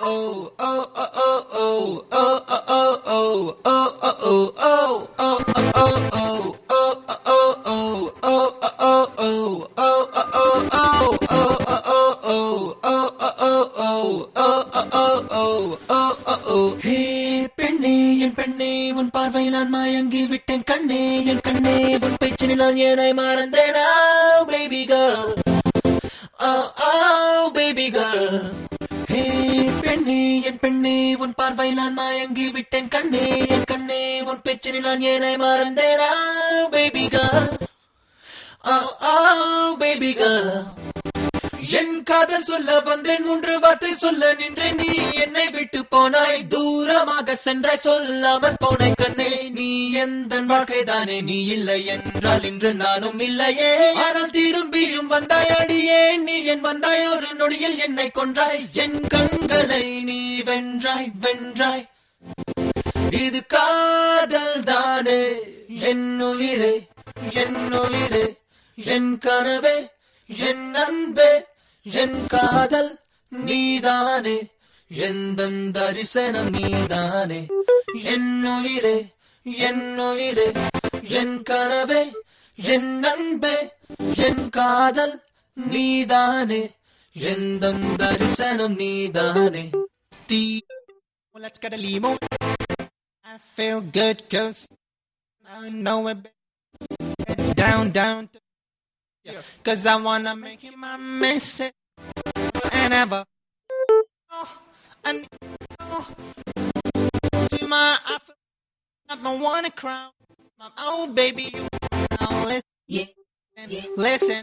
ஹே பெண்ணே என் பெண்ணே உன் பார்வை நான் மயங்கி விட்டேன் கண்ணே என் கண்ணே உன் பேச்சில் நான் ஏனை மறந்தேனா baby girl Oh, oh, baby girl. Hey பெண்ணே என் பெண்ணே உன் பார்வை நான் மயங்கி விட்டேன் கண்ணே என் கண்ணே உன் பேச்சில் நான் ஏனை மறந்தேனா baby girl Oh, oh, baby girl. என் காதல் சொல்ல வந்தேன் மூன்று வார்த்தை சொல்ல நின்றேன் நீ என்னை விட்டு போனாய் தூரமாக சென்றாய் சொல்லாமல் போனாய் கண்ணே நீ எந்த வாழ்க்கை தானே நீ இல்லை என்றால் இன்று நானும் இல்லையே ஆனால் திரும்பியும் வந்தாய் அடியே நீ என் வந்தாய் ஒரு நொடியில் என்னை கொன்றாய் என் கண்களை நீ வென்றாய் வென்றாய் இது காதல் தானே என் உயிரே என் உயிரே என் கனவே என் அன்பே என் காதல் நீதானே எந்த தரிசனம் நீதானே என் உயிரே என் உயிரே என் கனவே என் அன்பே என் காதல் நீதானே எந்த தரிசனம் நீதானே தீ Well, let's get a limo. I feel good cause I know it. Get down, down. To, yeah. Cause I wanna make you my message. And ever. Oh, and oh, to my, I feel like I wanna cry. My, oh, baby, you wanna listen. Yeah. Listen.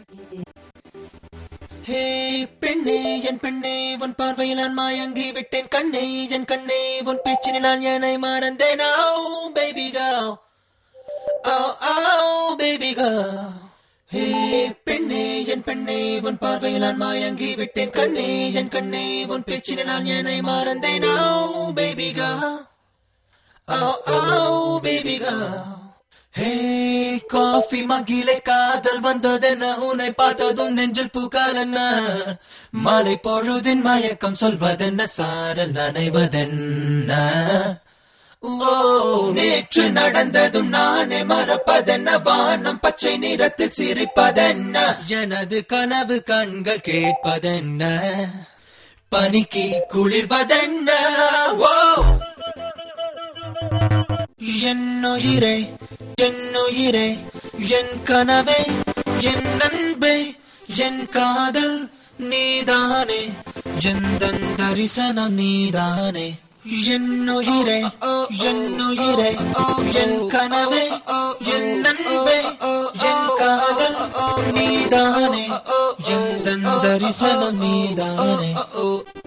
ஹே பெண்ணே என் பெண்ணே உன் பார்வையில் நான் மயங்கி விட்டேன் கண்ணே என் கண்ணே உன் பேச்சில் நான் என்னை மறந்தேன் oh baby girl oh oh baby girl hey பெண்ணே என் பெண்ணே உன் பார்வையில் நான் மயங்கி விட்டேன் கண்ணே என் கண்ணே உன் பேச்சில் நான் என்னை மறந்தேன் oh baby girl oh oh baby girl hey காஃபி மகிலை காதல் வந்ததென்ன உன்னை பார்த்ததும் நெஞ்சில் பூக்கால் என்ன மாலை பொழுதின் மயக்கம் சொல்வதென்ன சாரல் நனைவதென்ன ஓ நேற்று நடந்ததும் நானே மறப்பதென்ன வானம் பச்சை நிறத்தில் சிரிப்பதென்ன எனது கனவு கண்கள் கேட்பதென்ன பனிக்கு குளிர்வதென்ன ஓ என் உயிரே என் உயிரே என் கனவே என் அன்பே என் காதல் நீதானே எந்த தரிசனம் நீதானே என் உயிரே என் உயிரே என் கனவே என் அன்பே என் காதல் நீதானே எந்த தரிசனம் நீதானே